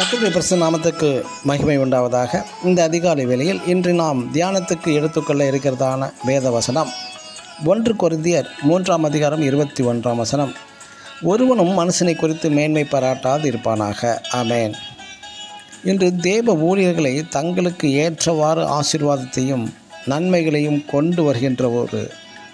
கத்துடைய பிரசு நாமத்துக்கு மகிமை உண்டாவதாக இந்த அதிகாலை வேளையில் இன்று நாம் தியானத்துக்கு எடுத்துக்கொள்ள இருக்கிறதான வேத வசனம் ஒன்று கொரிந்தியர் மூன்றாம் அதிகாரம் இருபத்தி ஒன்றாம் வசனம் ஒருவனும் மனுஷனை குறித்து மேன்மை பாராட்டாது இருப்பானாக ஆமேன் இன்று தேவ ஊழியர்களை தங்களுக்கு ஏற்றவாறு ஆசீர்வாதத்தையும் நன்மைகளையும் கொண்டு வருகின்ற ஒரு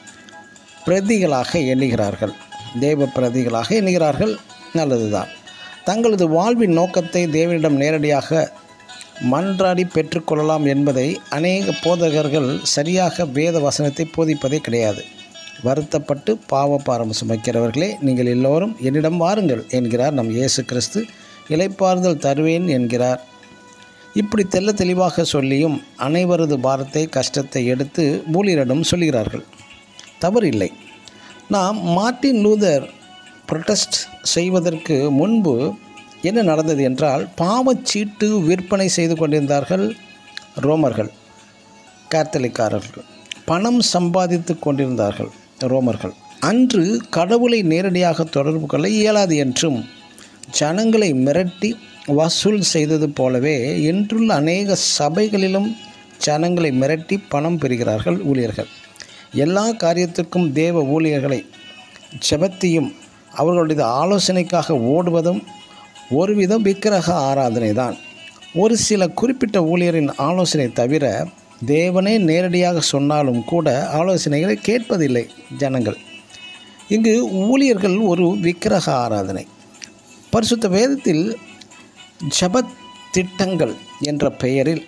பிரதிகளாக எண்ணுகிறார்கள் தேவ பிரதிகளாக எண்ணுகிறார்கள் நல்லதுதான் தங்களது வாழ்வின் நோக்கத்தை தேவனிடம் நேரடியாக மன்றாடி பெற்றுக்கொள்ளலாம் என்பதை அநேக போதகர்கள் சரியாக வேத வசனத்தை போதிப்பதே கிடையாது வருத்தப்பட்டு பாவப்பாரம் சுமைக்கிறவர்களே நீங்கள் எல்லோரும் என்னிடம் வாருங்கள் என்கிறார் நம் இயேசு கிறிஸ்து இலைப்பாறுதல் தருவேன் என்கிறார் இப்படி தெல்ல தெளிவாக சொல்லியும் அனைவரது பாரத்தை கஷ்டத்தை எடுத்து ஊழியரிடம் சொல்கிறார்கள் தவறில்லை நாம் மார்ட்டின் லூதர் ப்ரொட்டஸ்ட் செய்வதற்கு முன்பு என்ன நடந்தது என்றால் பாவச்சீட்டு விற்பனை செய்து கொண்டிருந்தார்கள் ரோமர்கள் கேத்தலிக்காரர்கள் பணம் சம்பாதித்து கொண்டிருந்தார்கள் ரோமர்கள் அன்று கடவுளை நேரடியாக தொடர்பு கொள்ள இயலாது என்றும் ஜனங்களை மிரட்டி வசூல் செய்தது போலவே இன்றுள்ள அநேக சபைகளிலும் ஜனங்களை மிரட்டி பணம் பெறுகிறார்கள் ஊழியர்கள் எல்லா காரியத்திற்கும் தேவ ஊழியர்களை ஜெபத்தையும் அவர்களுடைய ஆலோசனைக்காக ஓடுவதும் ஒருவிதம் விக்கிரக ஆராதனை தான் ஒரு சில குறிப்பிட்ட ஊழியரின் ஆலோசனை தவிர தேவனே நேரடியாக சொன்னாலும் கூட ஆலோசனைகளை கேட்பதில்லை ஜனங்கள் இங்கு ஊழியர்கள் ஒரு விக்கிரக ஆராதனை பரிசுத்த வேதத்தில் ஜபத் திட்டங்கள் என்ற பெயரில்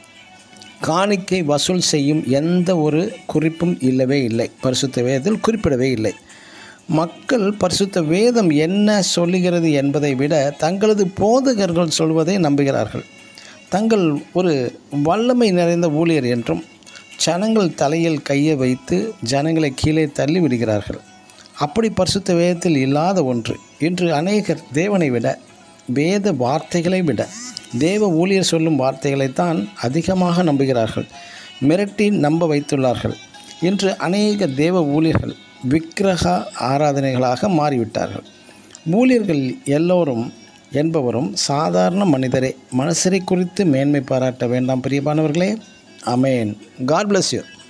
காணிக்கை வசூல் செய்யும் எந்த ஒரு குறிப்பும் இல்லவே இல்லை பரிசுத்த வேதத்தில் குறிப்பிடவே இல்லை மக்கள் பரிசுத்த வேதம் என்ன சொல்லுகிறது என்பதை விட தங்களது போதகர்கள் சொல்வதை நம்புகிறார்கள் தங்கள் ஒரு வல்லமை நிறைந்த ஊழியர் என்றும் ஜனங்கள் தலையில் கையை வைத்து ஜனங்களை கீழே தள்ளி விடுகிறார்கள் அப்படி பரிசுத்த வேதத்தில் இல்லாத ஒன்று இன்று அநேகர் தேவனை விட வேத வார்த்தைகளை விட தேவ ஊழியர் சொல்லும் வார்த்தைகளைத்தான் அதிகமாக நம்புகிறார்கள் மிரட்டி நம்ப வைத்துள்ளார்கள் இன்று அநேக தேவ ஊழியர்கள் விக்கிரக ஆராதனைகளாக மாறிவிட்டார்கள் ஊழியர்கள் எல்லோரும் என்பவரும் சாதாரண மனிதரே மனுஷரை குறித்து மேன்மை பாராட்ட வேண்டாம் பிரியமானவர்களே அமேன் காட் பிளஸ் யூ